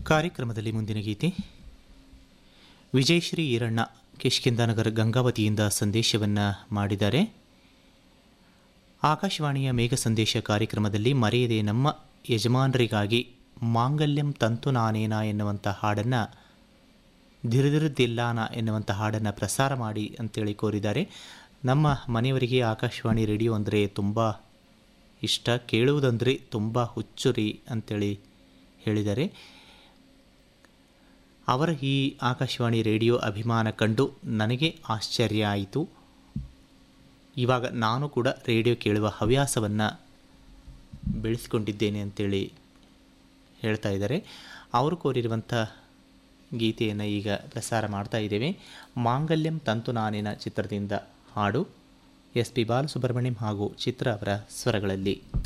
ಕಾರ್ಯಕ್ರಮದಲ್ಲಿ ಮುಂದಿನ ಗೀತೆ ವಿಜಯಶ್ರೀ ಈರಣ್ಣ ಕಿಷ್ಕಿಂದನಗರ ಗಂಗಾವತಿಯಿಂದ ಸಂದೇಶವನ್ನು ಮಾಡಿದ್ದಾರೆ ಆಕಾಶವಾಣಿಯ ಮೇಘ ಸಂದೇಶ ಕಾರ್ಯಕ್ರಮದಲ್ಲಿ ಮರೆಯದೆ ನಮ್ಮ ಯಜಮಾನರಿಗಾಗಿ ಮಾಂಗಲ್ಯಂ ತಂತು ನಾನೇನ ಎನ್ನುವಂಥ ಹಾಡನ್ನು ಧಿರಿದಿರುದಿಲ್ಲಾನ ಎನ್ನುವಂಥ ಹಾಡನ್ನು ಪ್ರಸಾರ ಮಾಡಿ ಅಂತೇಳಿ ಕೋರಿದ್ದಾರೆ ನಮ್ಮ ಮನೆಯವರಿಗೆ ಆಕಾಶವಾಣಿ ರೇಡಿಯೋ ಅಂದರೆ ತುಂಬ ಇಷ್ಟ ಕೇಳುವುದಂದರೆ ತುಂಬ ಹುಚ್ಚುರಿ ಅಂತೇಳಿ ಹೇಳಿದ್ದಾರೆ ಅವರ ಈ ಆಕಾಶವಾಣಿ ರೇಡಿಯೋ ಅಭಿಮಾನ ಕಂಡು ನನಗೆ ಆಶ್ಚರ್ಯ ಆಯಿತು ಇವಾಗ ನಾನು ಕೂಡ ರೇಡಿಯೋ ಕೇಳುವ ಹವ್ಯಾಸವನ್ನು ಬೆಳೆಸ್ಕೊಂಡಿದ್ದೇನೆ ಅಂತೇಳಿ ಹೇಳ್ತಾ ಇದ್ದಾರೆ ಅವರು ಕೋರಿರುವಂಥ ಗೀತೆಯನ್ನು ಈಗ ಪ್ರಸಾರ ಮಾಡ್ತಾ ಇದ್ದೇವೆ ಮಾಂಗಲ್ಯಂ ತಂತು ನಾನಿನ ಚಿತ್ರದಿಂದ ಹಾಡು ಎಸ್ ಪಿ ಬಾಲಸುಬ್ರಹ್ಮಣ್ಯಂ ಹಾಗೂ ಚಿತ್ರ ಅವರ ಸ್ವರಗಳಲ್ಲಿ